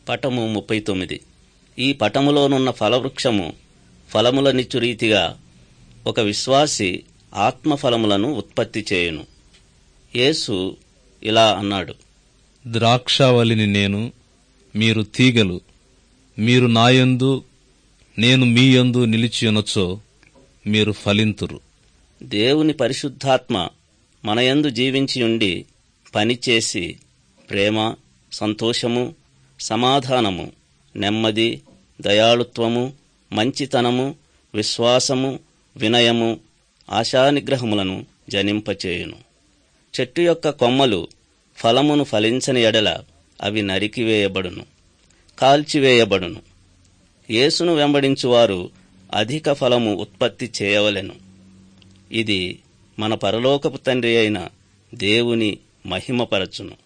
పటము ముప్పై తొమ్మిది ఈ పటములోనున్న ఫలవృక్షము ఫలములనిచ్చు రీతిగా ఒక విశ్వాసి ఆత్మఫలములను ఉత్పత్తి చేయును యేసు ఇలా అన్నాడు ద్రాక్షావళిని నేను మీరు తీగలు మీరు నాయందు నేను మీయందు నిలిచియునచో మీరు ఫలింతురు దేవుని పరిశుద్ధాత్మ మనయందు జీవించి ఉండి పనిచేసి ప్రేమ సంతోషము సమాధానము నెమ్మది దయాళుత్వము మంచితనము విశ్వాసము వినయము ఆశానిగ్రహములను జనింపచేయును చెట్టు యొక్క కొమ్మలు ఫలమును ఫలించని ఎడల అవి నరికివేయబడును కాల్చివేయబడును యేసును వెంబడించువారు అధిక ఫలము ఉత్పత్తి చేయవలెను ఇది మన పరలోకపు తండ్రి అయిన దేవుని మహిమపరచును